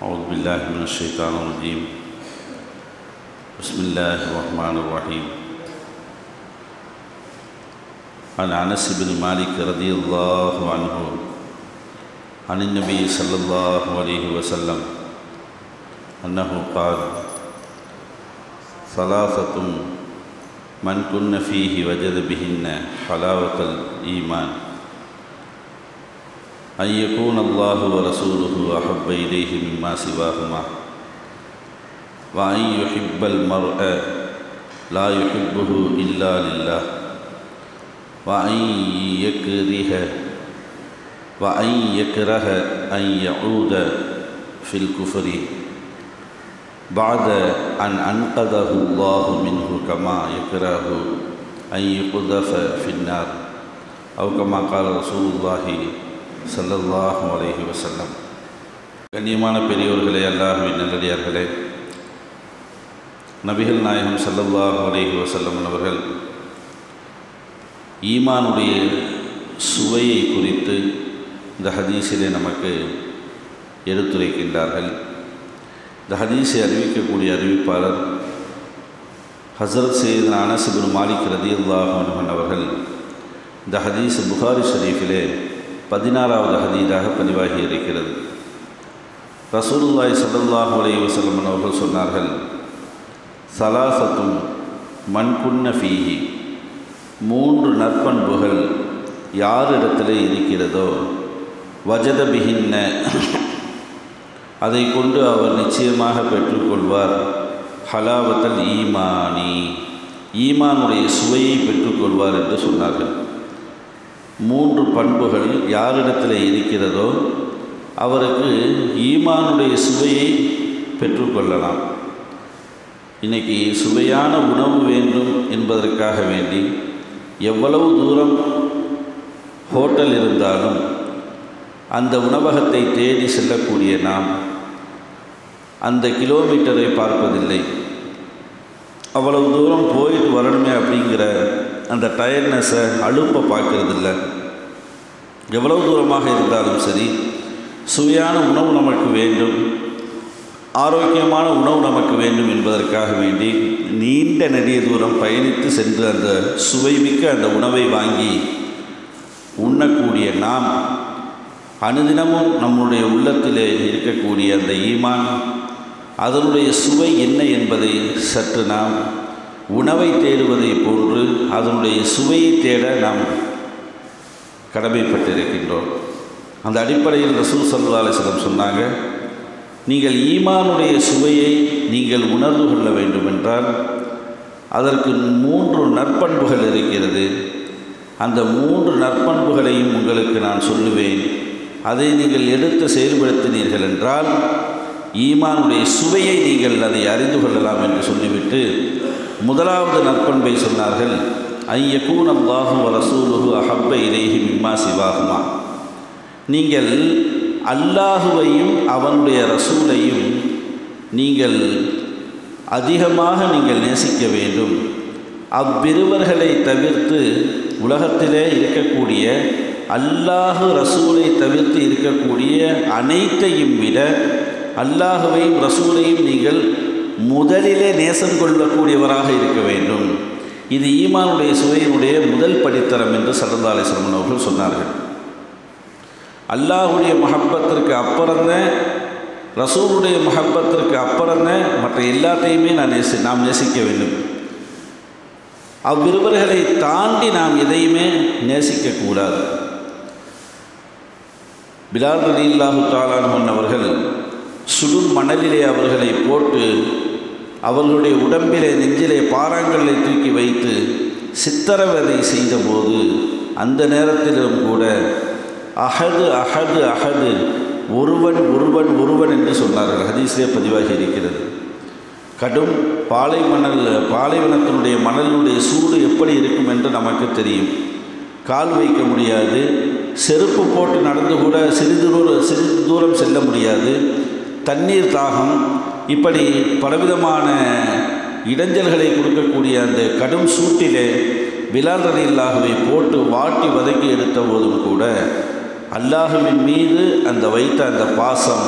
أعوذ بالله من الشيطان الرجيم بسم الله الرحمن الرحيم عن أنس بن مالك رضي الله عنه عن النبي صلى الله عليه وسلم أنه قال ثلاثة من كن فيه وجد بهن حلاوة الإيمان أن يكون الله ورسوله أحب إليه مما سواهما وأن يحب المرء لا يحبه إلا لله وأن يكره وأن يكره أن يعود في الكفر بعد أن أنقذه الله منه كما يكره أن يقذف في النار أو كما قال رسول الله சல்லல்லாஹு அலைஹி வசல்லம் கண்ணியமான பெரியோர்களே அல்லாஹுவின் நல்லடியார்களே நபிகள் நாயகம் சல்லல்லாஹு அலைஹி வசல்லம் அவர்கள் ஈமானுடைய சுவையை குறித்து இந்த ஹதீஸிலே நமக்கு எடுத்துரைக்கின்றார்கள் இந்த ஹதீஸை அறிவிக்கக்கூடிய அறிவிப்பாளர் ஹசரத் சையத் அனசிபின் மாலிக் ரதி அல்லாஹன் அவர்கள் இந்த ஹதீஸ் புகாரி ஷரீஃபிலே பதினாறாவது ஹதீதாக பதிவாகி இருக்கிறது ரசூலுல்லாய் சல்லாஹூ அலி வசல்லம் அவர்கள் சொன்னார்கள் சலாசத்தும் மண்குன்ன ஃபீஹி மூன்று நற்பண்புகள் யாரிடத்தில் இருக்கிறதோ வஜத பிகின்ன அதை கொண்டு அவர் நிச்சயமாக பெற்றுக்கொள்வார் ஹலாவத்தல் ஈமானி ஈமானுடைய சுவையை பெற்றுக்கொள்வார் என்று சொன்னார்கள் மூன்று பண்புகள் யாரிடத்தில் இருக்கிறதோ அவருக்கு ஈமானுடைய சுவையை பெற்றுக்கொள்ளலாம் இன்றைக்கி சுவையான உணவு வேண்டும் என்பதற்காக வேண்டி எவ்வளவு தூரம் ஹோட்டல் இருந்தாலும் அந்த உணவகத்தை தேடி செல்லக்கூடிய நாம் அந்த கிலோமீட்டரை பார்ப்பதில்லை அவ்வளவு தூரம் போயிட்டு வரணுமே அப்படிங்கிற அந்த டயர்ட்னஸை அழுப்பை பார்க்கறதில்ல எவ்வளவு தூரமாக இருந்தாலும் சரி சுவையான உணவு நமக்கு வேண்டும் ஆரோக்கியமான உணவு நமக்கு வேண்டும் என்பதற்காக வேண்டி நீண்ட நெடிய தூரம் பயணித்து சென்று அந்த சுவைமிக்க அந்த உணவை வாங்கி உண்ணக்கூடிய நாம் அனுதினமும் நம்முடைய உள்ளத்திலே இருக்கக்கூடிய அந்த ஈமான் அதனுடைய சுவை என்ன என்பதை சற்று நாம் உணவை தேடுவதை போன்று அதனுடைய சுவையை தேட நாம் கடமைப்பட்டிருக்கின்றோம் அந்த அடிப்படையில் ரசூல் சல்லா அலிஸ்லம் சொன்னாங்க நீங்கள் ஈமானுடைய சுவையை நீங்கள் உணர்ந்து கொள்ள வேண்டுமென்றால் அதற்கு மூன்று நற்பண்புகள் இருக்கிறது அந்த மூன்று நற்பண்புகளையும் உங்களுக்கு நான் சொல்லுவேன் அதை நீங்கள் எடுத்து செயல்படுத்தினீர்கள் என்றால் ஈமானுடைய சுவையை நீங்கள் அதை அறிந்து கொள்ளலாம் என்று சொல்லிவிட்டு முதலாவது நற்பண்பை சொன்னார்கள் ஐயக்கூன் அல்லாஹு ரசூலுஹு அஹப்ப இலேஹி மிம்மா சிவாகுமா நீங்கள் அல்லாஹுவையும் அவனுடைய ரசூலையும் நீங்கள் அதிகமாக நீங்கள் நேசிக்க வேண்டும் அவ்விருவர்களை தவிர்த்து உலகத்திலே இருக்கக்கூடிய அல்லாஹு ரசூலை தவிர்த்து இருக்கக்கூடிய அனைத்தையும் விட அல்லாஹுவையும் ரசூலையும் நீங்கள் முதலிலே நேசம் கொள்ளக்கூடியவராக இருக்க வேண்டும் இது ஈமானுடைய சுவையினுடைய முதல் படித்தரம் என்று சல்லா அலிஸ்லமன் அவர்கள் சொன்னார்கள் அல்லாஹுடைய மஹப்பத்திற்கு அப்புறம்தான் ரசூலுடைய மஹப்பத்திற்கு அப்புறம்தான் மற்ற எல்லாத்தையுமே நான் நேசி நாம் நேசிக்க வேண்டும் அவ்விருவர்களை தாண்டி நாம் எதையுமே நேசிக்கக்கூடாது பிலால் ரலி இல்லாஹு தாலான் அவர்கள் சுடும் மணலிலே அவர்களை போட்டு அவர்களுடைய உடம்பிலே நெஞ்சிலே பாறாங்களை தூக்கி வைத்து சித்திரவதை செய்தபோது அந்த நேரத்திலும் கூட அகது அகது அகது ஒருவன் ஒருவன் ஒருவன் என்று சொன்னார்கள் ஹதீஸிலே பதிவாகி இருக்கிறது கடும் பாலை மணல் பாலைவனத்தினுடைய மணலினுடைய சூடு எப்படி இருக்கும் என்று நமக்கு தெரியும் கால் வைக்க முடியாது செருப்பு போட்டு நடந்து கூட சிறிது தூரம் சிறிது தூரம் செல்ல முடியாது தண்ணீர் தாகம் இப்படி பலவிதமான இடைஞ்சல்களை கொடுக்கக்கூடிய அந்த கடும் சூட்டிலே பிலால் ரலில்லாகவே போட்டு வாட்டி வதக்கி எடுத்த போதும் கூட அல்லாஹுவின் மீது அந்த வைத்த அந்த பாசம்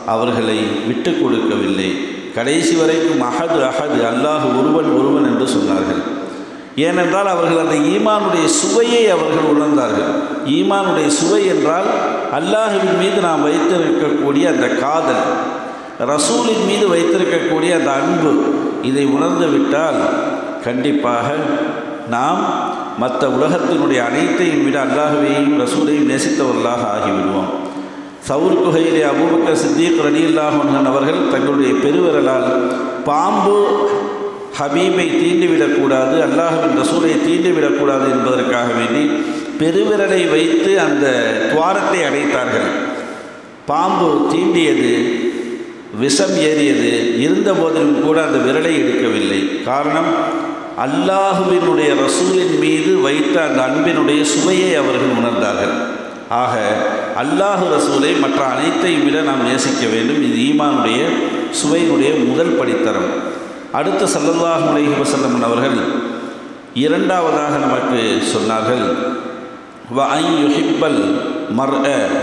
அவர்களை விட்டு கொடுக்கவில்லை கடைசி வரைக்கும் அகது அகது அல்லாஹ் ஒருவன் ஒருவன் என்று சொன்னார்கள் ஏனென்றால் அவர்கள் அந்த ஈமானுடைய சுவையை அவர்கள் உணர்ந்தார்கள் ஈமானுடைய சுவை என்றால் அல்லாஹுவின் மீது நாம் வைத்திருக்கக்கூடிய அந்த காதல் ரசூலின் மீது வைத்திருக்கக்கூடிய அந்த அன்பு இதை உணர்ந்து விட்டால் கண்டிப்பாக நாம் மற்ற உலகத்தினுடைய அனைத்தையும் விட அல்லாஹுவையும் ரசூலையும் நேசித்தவர்களாக ஆகிவிடுவோம் சவுர் குகையிலே அபூபக்கர் சித்திக் ரலியுல்லாஹன் அவர்கள் தங்களுடைய பெருவிரலால் பாம்பு ஹபீபை தீண்டிவிடக்கூடாது அல்லாஹுவின் ரசூலை தீண்டிவிடக்கூடாது என்பதற்காக வேண்டி பெருவிரலை வைத்து அந்த துவாரத்தை அடைத்தார்கள் பாம்பு தீண்டியது விஷம் ஏறியது இருந்த போதிலும் கூட அந்த விரலை எடுக்கவில்லை காரணம் அல்லாஹுவினுடைய ரசூலின் மீது வைத்த அந்த அன்பினுடைய சுவையை அவர்கள் உணர்ந்தார்கள் ஆக அல்லாஹு ரசூலை மற்ற அனைத்தையும் விட நாம் நேசிக்க வேண்டும் இது ஈமானுடைய சுவையினுடைய முதல் படித்தரம் அடுத்த சல்லல்லாஹு அலைஹி வஸல்லம் அவர்கள் இரண்டாவதாக நமக்கு சொன்னார்கள் வ ஐ யுஹிப்பல் மர்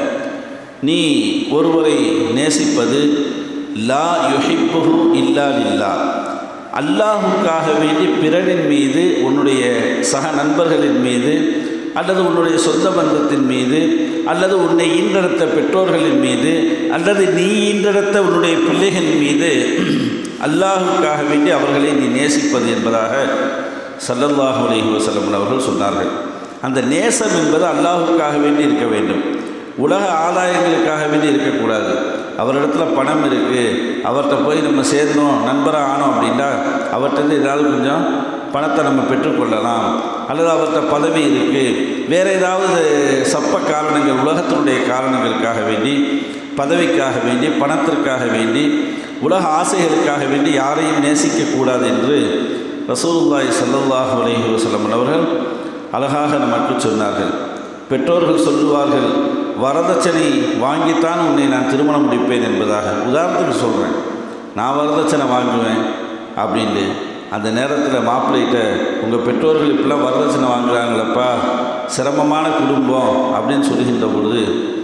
நீ ஒருவரை நேசிப்பது லா யுஹிப்புஹு இல்லா லில்லா அல்லாஹுக்காக வேண்டி பிறனின் மீது உன்னுடைய சக நண்பர்களின் மீது அல்லது உன்னுடைய சொந்த பந்தத்தின் மீது அல்லது உன்னை ஈன்றெடுத்த பெற்றோர்களின் மீது அல்லது நீ ஈன்றெடுத்த உன்னுடைய பிள்ளைகளின் மீது அல்லாஹுக்காக வேண்டி அவர்களை நீ நேசிப்பது என்பதாக சல்லல்லாஹு அலைஹி வஸல்லம் அவர்கள் சொன்னார்கள் அந்த நேசம் என்பது அல்லாஹுக்காக வேண்டி இருக்க வேண்டும் உலக ஆதாயங்களுக்காக வேண்டி இருக்கக்கூடாது அவரிடத்துல பணம் இருக்குது அவர்கிட்ட போய் நம்ம சேர்ந்தோம் நண்பராக ஆனோம் அப்படின்னா அவர்கிட்ட ஏதாவது கொஞ்சம் பணத்தை நம்ம பெற்றுக்கொள்ளலாம் அல்லது அவர்கிட்ட பதவி இருக்குது வேறு ஏதாவது சப்ப காரணங்கள் உலகத்தினுடைய காரணங்களுக்காக வேண்டி பதவிக்காக வேண்டி பணத்திற்காக வேண்டி உலக ஆசைகளுக்காக வேண்டி யாரையும் நேசிக்கக்கூடாது என்று ரசூலுல்லாய் சல்லல்லாஹு அலைஹி வஸல்லம் அவர்கள் அழகாக நமக்கு சொன்னார்கள் பெற்றோர்கள் சொல்லுவார்கள் வரதட்சணை வாங்கித்தான் உன்னை நான் திருமணம் முடிப்பேன் என்பதாக உதாரணத்துக்கு சொல்கிறேன் நான் வரதட்சணை வாங்குவேன் அப்படின்ட்டு அந்த நேரத்தில் மாப்பிள்ளைகிட்ட உங்கள் பெற்றோர்கள் இப்படிலாம் வரதட்சணை வாங்குறாங்களப்பா சிரமமான குடும்பம் அப்படின்னு சொல்லுகின்ற பொழுது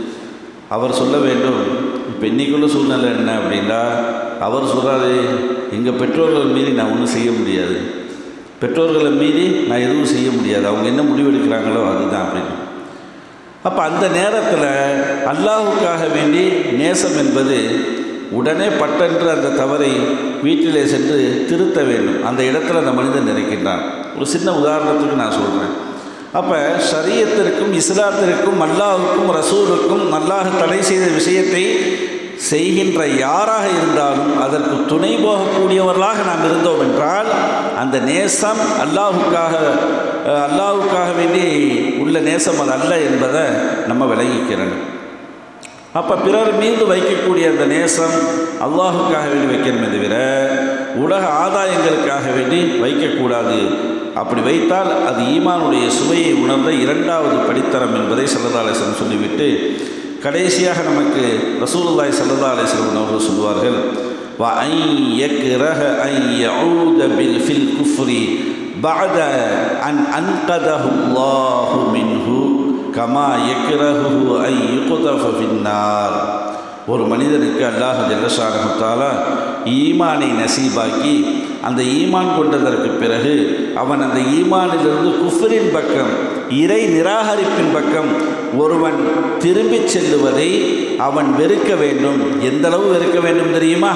அவர் சொல்ல வேண்டும் இப்போ இன்றைக்குள்ள சூழ்நிலை என்ன அப்படின்னா அவர் சொல்கிறாரு எங்கள் பெற்றோர்கள் மீறி நான் ஒன்றும் செய்ய முடியாது பெற்றோர்களை மீறி நான் எதுவும் செய்ய முடியாது அவங்க என்ன முடிவெடுக்கிறாங்களோ அதுதான் அப்படின்னு அப்போ அந்த நேரத்தில் அல்லாஹுக்காக வேண்டி நேசம் என்பது உடனே பட்டென்று அந்த தவறை வீட்டிலே சென்று திருத்த வேண்டும் அந்த இடத்துல அந்த மனிதன் நினைக்கின்றான் ஒரு சின்ன உதாரணத்துக்கு நான் சொல்கிறேன் அப்போ ஷரியத்திற்கும் இஸ்லாத்திற்கும் அல்லாஹுக்கும் ரசூலுக்கும் அல்லாஹ் தடை செய்த விஷயத்தை செய்கின்ற யாராக இருந்தாலும் அதற்கு துணை போகக்கூடியவர்களாக நாம் இருந்தோம் என்றால் அந்த நேசம் அல்லாஹுக்காக அல்லாஹுக்காக வேண்டி உள்ள நேசம் அது அல்ல என்பதை நம்ம விளங்கிக்கிறோம் அப்போ பிறர் மீது வைக்கக்கூடிய அந்த நேசம் அல்லாஹுக்காக வேண்டி வைக்கணுமே தவிர உலக ஆதாயங்களுக்காக வேண்டி வைக்கக்கூடாது அப்படி வைத்தால் அது ஈமானுடைய சுவையை உணர்ந்த இரண்டாவது படித்தரம் என்பதை சல்லதாலேசன் சொல்லிவிட்டு கடைசியாக நமக்கு ரசூலுல்லாய் சல்லா அலிஸ்லம் அவர்கள் சொல்வார்கள் வ ஐ யக்ரஹ ஐ யஊத பில் ஃபில் குஃப்ரி بعد أن أنقذه الله منه கமா எக்ரஹு ஐ யுகுதஃப ஃபின்னார் ஒரு மனிதனுக்கு அல்லாஹ் ஜல்லஷானஹுத்தாலா ஈமானை நசீபாக்கி அந்த ஈமான் கொண்டதற்கு பிறகு அவன் அந்த ஈமானிலிருந்து குஃபரின் பக்கம் இறை நிராகரிப்பின் பக்கம் ஒருவன் திரும்பிச் செல்லுவதை அவன் வெறுக்க வேண்டும் எந்தளவு வெறுக்க வேண்டும் தெரியுமா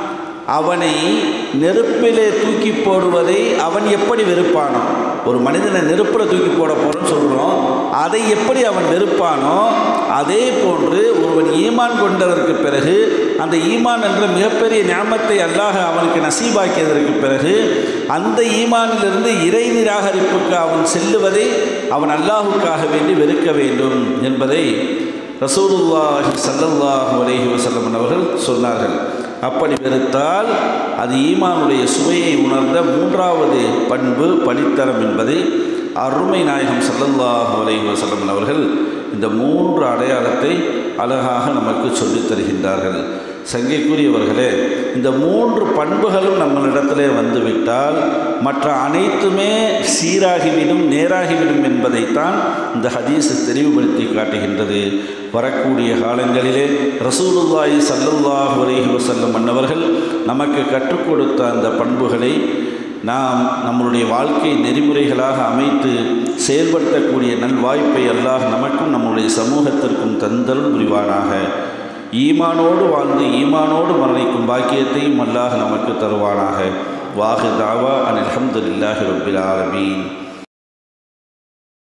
அவனை நெருப்பிலே தூக்கி போடுவதை அவன் எப்படி வெறுப்பானோ ஒரு மனிதனை நெருப்பில் தூக்கி போட போகிறோன்னு சொல்கிறோம் அதை எப்படி அவன் வெறுப்பானோ அதே போன்று ஒருவன் ஈமான் கொண்டதற்கு பிறகு அந்த ஈமான் என்ற மிகப்பெரிய ஞாபகத்தை அல்லாஹ் அவனுக்கு நசீபாக்கியதற்கு பிறகு அந்த ஈமானிலிருந்து இறை நிராகரிப்புக்கு அவன் செல்லுவதை அவன் அல்லாஹுக்காக வேண்டி வெறுக்க வேண்டும் என்பதை ரசூலுல்லாஹி சல்லல்லாஹு அலைஹி வஸல்லம் அவர்கள் சொன்னார்கள் அப்படி வெறுத்தால் அது ஈமானுடைய சுவையை உணர்ந்த மூன்றாவது பண்பு படித்தரம் என்பதை அருமை நாயகம் சல்லல்லாஹு அலைஹி வஸல்லம் அவர்கள் இந்த மூன்று அடையாளத்தை அழகாக நமக்கு சொல்லித் தருகின்றார்கள் சங்கைக்குரியவர்களே இந்த மூன்று பண்புகளும் நம்மளிடத்திலே வந்துவிட்டால் மற்ற அனைத்துமே சீராகிவிடும் நேராகிவிடும் என்பதைத்தான் இந்த ஹதீஸ் தெளிவுபடுத்தி காட்டுகின்றது வரக்கூடிய காலங்களிலே ரசூலுல்லாஹி சல்லல்லாஹு அலைஹி வஸல்லம் அன்னவர்கள் நமக்கு கற்றுக் கொடுத்த அந்த பண்புகளை நாம் நம்மளுடைய வாழ்க்கை நெறிமுறைகளாக அமைத்து செயல்படுத்தக்கூடிய நல்வாய்ப்பை அல்லாஹ் நமக்கும் நம்முடைய சமூகத்திற்கும் தந்தல் புரிவானாக ஈமானோடு வாழ்ந்து ஈமானோடு மரணிக்கும் பாக்கியத்தையும் அல்லாஹ் நமக்கு தருவானாக வாஹு தாவா அன் அல்ஹம்துலில்லாஹி ரப்பில் ஆலமீன்